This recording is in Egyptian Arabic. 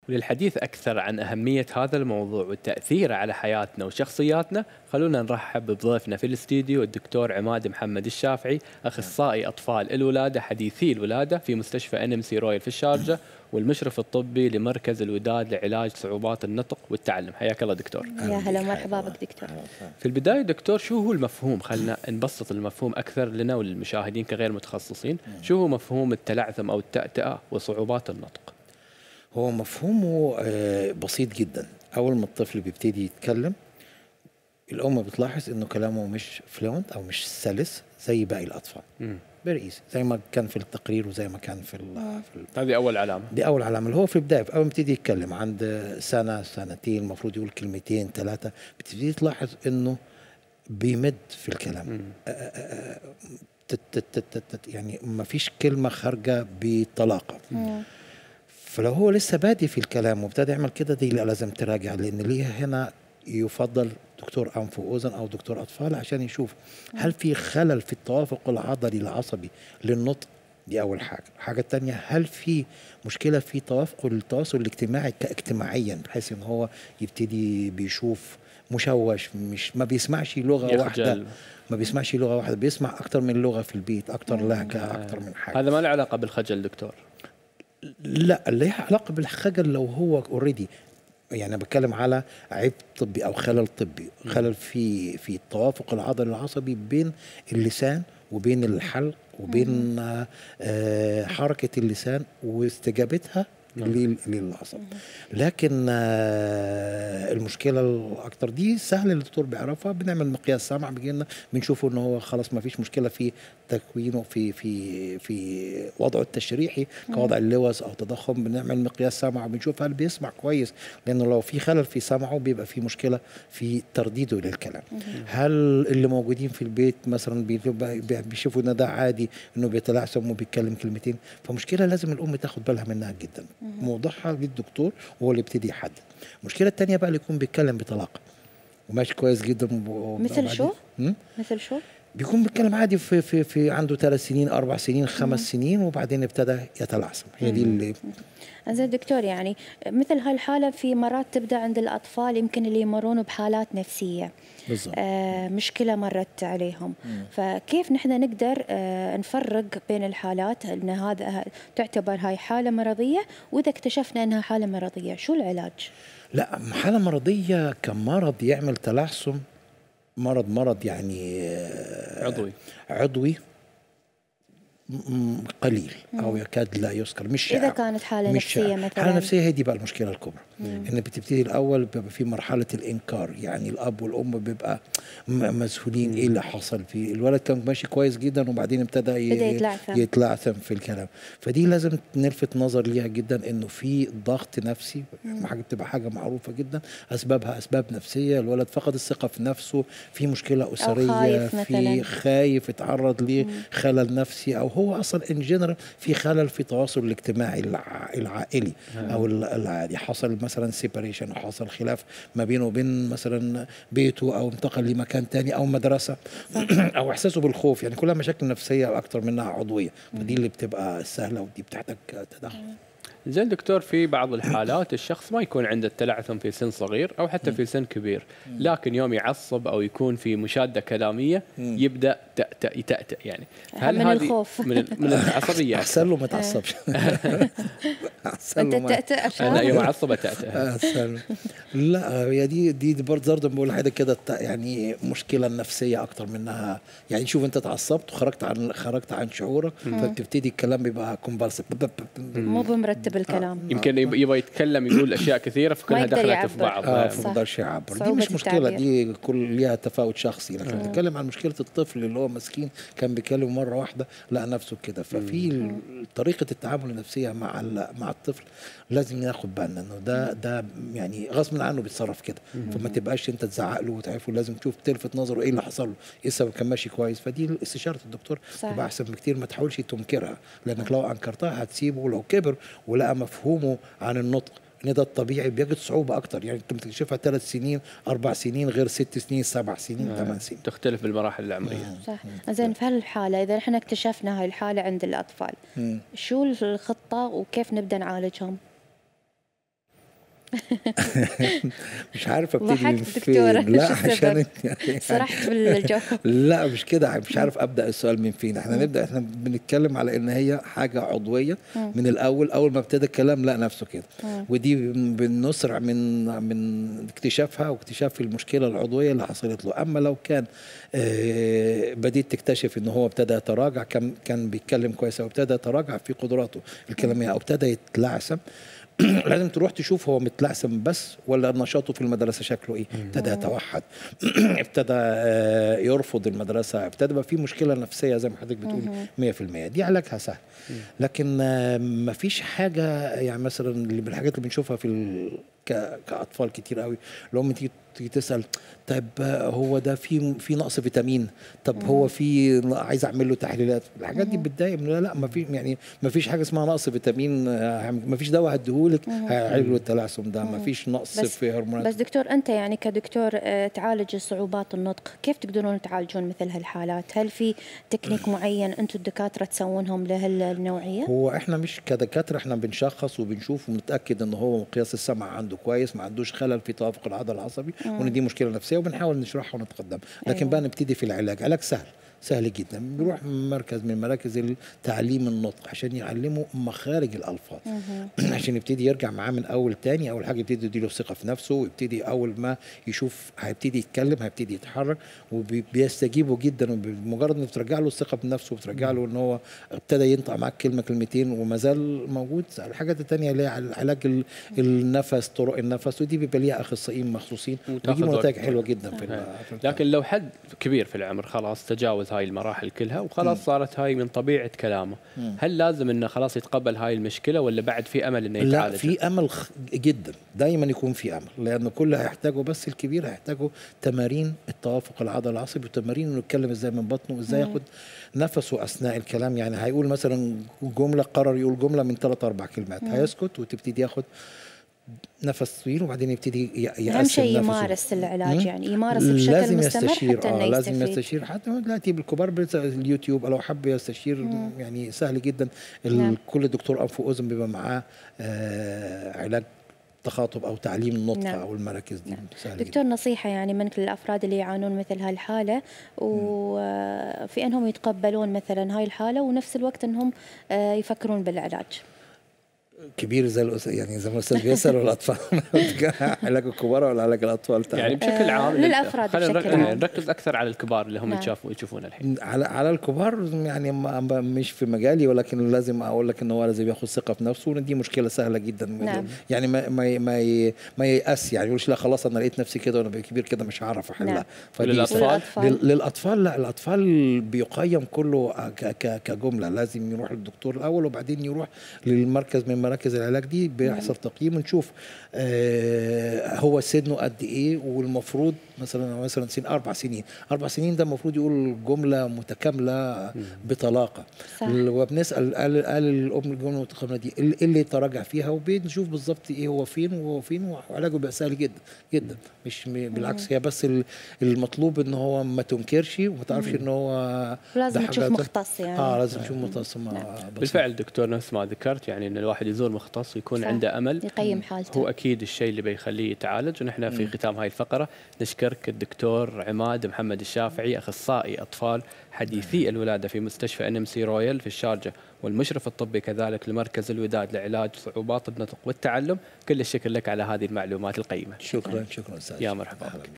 وللحديث أكثر عن أهمية هذا الموضوع والتأثير على حياتنا وشخصياتنا خلونا نرحب بضيفنا في الاستديو الدكتور عماد محمد الشافعي أخصائي أطفال الولادة حديثي الولادة في مستشفى ان ام سي رويال في الشارجة والمشرف الطبي لمركز الوداد لعلاج صعوبات النطق والتعلم حياك الله دكتور يا هلا ومرحبا بك دكتور في البداية دكتور شو هو المفهوم خلنا نبسط المفهوم أكثر لنا وللمشاهدين كغير متخصصين شو هو مفهوم التلعثم أو التأتأة وصعوبات النطق هو مفهومه آه، بسيط جدا اول ما الطفل بيبتدي يتكلم الام بتلاحظ انه كلامه مش فلوينت او مش سلس زي باقي الاطفال مم. فيري ايزي زي ما كان في التقرير وزي ما كان في, ال- في ال- هذه أول علامة دي اول علامه اللي هو في البدايه اول ما يبتدي يتكلم عند سنه سنتين المفروض يقول كلمتين ثلاثه بتبتدي تلاحظ انه بيمد في الكلام مم. تت تت تت تت تت يعني ما فيش كلمه خارجه بطلاقه مم. فلو هو لسه بادي في الكلام وابتدى يعمل كده دي لا لازم تراجع لان ليه هنا يفضل دكتور انف واذن او دكتور اطفال عشان يشوف هل في خلل في التوافق العضلي العصبي للنطق دي اول حاجه الحاجه الثانيه هل في مشكله في توافق التواصل الاجتماعي كاجتماعيا بحيث ان هو يبتدي بيشوف مشوش مش ما بيسمعش لغه واحده يخجل ما بيسمعش لغه واحده بيسمع اكتر من لغه في البيت اكتر لهجه اكتر من حاجه هذا ما له علاقة بالخجل دكتور لا اللي ليها علاقه بالخجل لو هو اوريدي يعني أنا بتكلم على عيب طبي او خلل طبي خلل في في التوافق العضلي العصبي بين اللسان وبين الحلق وبين آه، آه، حركه اللسان واستجابتها نعم. لل- للعصب لكن آه، المشكله الاكتر دي سهل الدكتور بيعرفها بنعمل مقياس سمع بيجي لنا بنشوفه ان هو خلاص ما فيش مشكله في تكوينه في في في وضعه التشريحي كوضع اللوز او تضخم بنعمل مقياس سمع بنشوف هل بيسمع كويس لانه لو في خلل في سمعه بيبقى في مشكله في ترديده للكلام هل اللي موجودين في البيت مثلا بيبقى- بي- بيشوفوا ان ده عادي انه بيتلعثم وبيتكلم كلمتين فمشكله لازم الام تاخد بالها منها جدا موضوعها للدكتور وهو اللي يبتدي يحدد المشكله الثانيه بقى اللي يكون بيتكلم بطلاقه وماشي كويس جدا وب- مثل وبعدين- شو؟ مم؟ مثل شو؟ بيكون بيتكلم عادي في في في عنده ثلاث سنين اربع سنين خمس سنين وبعدين ابتدى يتلعثم هي دي اللي زين دكتور يعني مثل هالحالة في مرات تبدأ عند الأطفال يمكن اللي يمرون بحالات نفسية بالظبط آه مشكلة مرت عليهم فكيف نحن نقدر آه نفرق بين الحالات أن هذا تعتبر هاي حالة مرضية وإذا اكتشفنا أنها حالة مرضية شو العلاج؟ لا حاله مرضيه كمرض يعمل تلعثم مرض مرض يعني آه، عضوي عضوي م- م- قليل او يكاد لا يذكر مش إذا شائع. كانت حالة مش نفسية شائع. مثلاً. حاله نفسيه هي دي بقى المشكله الكبرى ان بتبتدي الاول بيبقى في مرحله الانكار يعني الاب والام بيبقى م- مذهولين ايه اللي حصل فيه الولد كان ماشي كويس جدا وبعدين ابتدى ي- بدأ يتلعثم. يتلعثم في الكلام فدي لازم نلفت نظر ليها جدا انه في ضغط نفسي حاجه بتبقى حاجه معروفه جدا اسبابها اسباب نفسيه الولد فقد الثقه في نفسه في مشكله اسريه خايف في مثلاً. خايف اتعرض لخلل نفسي او هو اصلا ان جنرال في خلل في التواصل الاجتماعي الع- العائلي او ال- العادي حصل مثلا سيبريشن او حصل خلاف ما بينه وبين مثلا بيته او انتقل لمكان تاني او مدرسه او احساسه بالخوف يعني كلها مشاكل نفسيه اكتر منها عضويه فدي اللي بتبقى سهله ودي بتحتاج تدخل زين دكتور في بعض الحالات الشخص ما يكون عنده التلعثم في سن صغير او حتى في سن كبير لكن يوم يعصب او يكون في مشاده كلاميه يبدا تأتأ يتأتأ يعني من هذه الخوف. من ال- من العصبيه احسن له ما تعصبش احسن أنت له ما تأتأ انا عشان يوم اعصب أتأتأ أحسن. لا هي دي دي دي برضه برضه بقول حاجه كده الت- يعني مشكله نفسيه اكتر منها يعني شوف انت اتعصبت وخرجت عن خرجت عن شعورك فبتبتدي الكلام بيبقى كومبالسيف مو بمرتب الكلام يمكن يب- يبغى يتكلم يقول اشياء كثيره فكلها يقدر دخلت يعبر. في بعض اه صح. فما يقدرش يعبر دي صعوبة مش مشكله التعبير. دي كل ليها تفاوت شخصي لكن بتكلم عن مشكله الطفل اللي هو مسكين كان بيكلم مره واحده لقى نفسه كده ففي ال- طريقه التعامل النفسيه مع ال- مع الطفل لازم ناخد بالنا انه ده ده يعني غصب عنه بيتصرف كده فما تبقاش انت تزعق له وتعرفه لازم تشوف تلفت نظره ايه اللي حصل له ايه السبب كان ماشي كويس فدي استشاره الدكتور صحيح. تبقى احسن بكتير ما تحاولش تنكرها لانك لو انكرتها هتسيبه لو كبر ولقى مفهومه عن النطق ان ده الطبيعي بيجد صعوبه اكتر يعني انت بتكتشفها ثلاث سنين اربع سنين غير ست سنين سبع سنين ثمان سنين تختلف بالمراحل العمريه صح زين في هالحالة إذا احنا اكتشفنا هاي الحالة عند الأطفال مم. شو الخطة وكيف نبدأ نعالجهم؟ مش عارف ابتدي من ضحكت فين دكتورة، لا شو عشان السبب؟ انت يعني سرحت بالجو لا مش كده مش عارف ابدا السؤال من فين احنا نبدا احنا بنتكلم على ان هي حاجه عضويه من الاول اول ما ابتدى الكلام لقى نفسه كده ودي بن- بنسرع من من اكتشافها واكتشاف المشكله العضويه اللي حصلت له اما لو كان آه، بديت تكتشف ان هو ابتدى يتراجع كان كان بيتكلم كويس او ابتدى يتراجع في قدراته الكلاميه او ابتدى يتلعثم لازم تروح تشوف هو متلعثم بس ولا نشاطه في المدرسه شكله ايه ابتدى يتوحد ابتدى آه، يرفض المدرسه ابتدى بقى في مشكله نفسيه زي ما حضرتك بتقول 100% دي علاجها سهل لكن آه، مفيش حاجه يعني مثلا اللي من الحاجات اللي بنشوفها في ال... ك... كاطفال كتير قوي الام تيجي تيجي تسال طيب آه، هو ده في في نقص فيتامين طب هو في عايز اعمل له تحليلات الحاجات دي بتضايق لا لا ما في يعني ما فيش حاجه اسمها نقص فيتامين آه، ما فيش دواء هديهولك هيعالج له التلعثم ده ما فيش نقص بس- في هرمونات بس دكتور انت يعني كدكتور آه، تعالج صعوبات النطق كيف تقدرون تعالجون مثل هالحالات هل في تكنيك معين انتم الدكاتره تسوونهم لهالنوعيه هو احنا مش كدكاتره احنا بنشخص وبنشوف ونتاكد ان هو مقياس السمع عنده كويس ما عندوش خلل في توافق العضله العصبي وان دي مشكله نفسيه وبنحاول نشرحها ونتقدم لكن أيوة. بقى نبتدي في العلاج علاج سهل سهل جدا بنروح مركز من مراكز تعليم النطق عشان يعلموا مخارج الالفاظ عشان يبتدي يرجع معاه من اول تاني اول حاجه يبتدي يديله ثقه في نفسه ويبتدي اول ما يشوف هيبتدي يتكلم هيبتدي يتحرك وبيستجيبوا جدا وبمجرد ما بترجع له الثقه بنفسه وبترجع له ان هو ابتدى ينطق معاك كلمه كلمتين وما زال موجود الحاجات التانية اللي هي علاج ال- النفس طرق النفس ودي بيبقى ليها اخصائيين مخصوصين وتاخذ وبيجيبوا وقت. نتائج حلوه جدا في ال- في البتاع. لكن لو حد كبير في العمر خلاص تجاوز هاي المراحل كلها وخلاص صارت هاي من طبيعه كلامه هل لازم انه خلاص يتقبل هاي المشكله ولا بعد في امل انه لا يتعالج في امل خ- جدا دايما يكون في امل لان كل هيحتاجه بس الكبير هيحتاجه تمارين التوافق العضلي العصبي وتمارين انه يتكلم ازاي من بطنه ازاي ياخد نفسه اثناء الكلام يعني هيقول مثلا جمله قرر يقول جمله من ثلاث اربع كلمات هيسكت وتبتدي ياخد نفس طويل وبعدين يبتدي ي- يقسم اهم شيء نفسه. يمارس العلاج مم. يعني يمارس بشكل لازم مستمر يستشير حتى اه انه لازم يستفيد يستشير حتى دلوقتي بالكبار بيس- اليوتيوب لو حب يستشير يعني سهل جدا ال- نعم. كل دكتور انف واذن بيبقى معاه آه علاج تخاطب او تعليم النطق نعم. او المراكز دي سهل دكتور نصيحة يعني من الأفراد اللي يعانون مثل هالحالة وفي أنهم يتقبلون مثلا هاي الحالة ونفس الوقت أنهم آه، يفكرون بالعلاج كبير زي الأس... يعني زي ما الاستاذ بيسال الاطفال علاج الكبار ولا علاج الاطفال تعال. يعني بشكل آه، عام للأفراد خلينا بشكل نركز- عام. نركز اكثر على الكبار اللي هم نعم. يشوفوا يشوفون الحين على على الكبار يعني ما ما- مش في مجالي ولكن لازم اقول لك ان هو لازم ياخد ثقه في نفسه وان دي مشكله سهله جدا نعم. يعني ما ما ما ي- ما ييأس يعني يقولش لا خلاص انا لقيت نفسي كده وانا كبير كده مش هعرف احلها نعم. فدي وللأطفال؟ والأطفال؟ لل- للاطفال لا الاطفال بيقيم كله ك- ك- كجمله لازم يروح للدكتور الاول وبعدين يروح للمركز من مراكز العلاج دي بيحصل تقييم ونشوف آه هو سنه قد ايه والمفروض مثلا مثلا سن اربع سنين اربع سنين ده المفروض يقول جمله متكامله بطلاقه صح. وبنسال قال قال الام الجمله المتكامله دي ايه اللي تراجع فيها وبنشوف بالظبط ايه هو فين وهو فين وعلاجه بيبقى سهل جدا جدا مش م- بالعكس هي بس ال- المطلوب ان هو ما تنكرش وما تعرفش ان هو لازم ده تشوف حاجات- مختص يعني اه لازم تشوف مختص ما- بسيط. بالفعل دكتور نفس ما ذكرت يعني ان الواحد يزور مختص ويكون صح. عنده امل يقيم حالته هو اكيد الشيء اللي بيخليه يتعالج ونحن في ختام هاي الفقره نشكرك الدكتور عماد محمد الشافعي اخصائي اطفال حديثي الولاده في مستشفى ان ام سي رويال في الشارجه والمشرف الطبي كذلك لمركز الوداد لعلاج صعوبات النطق والتعلم كل الشكر لك على هذه المعلومات القيمه شكرا شكرا استاذ يا مرحبا أهلاً. بك.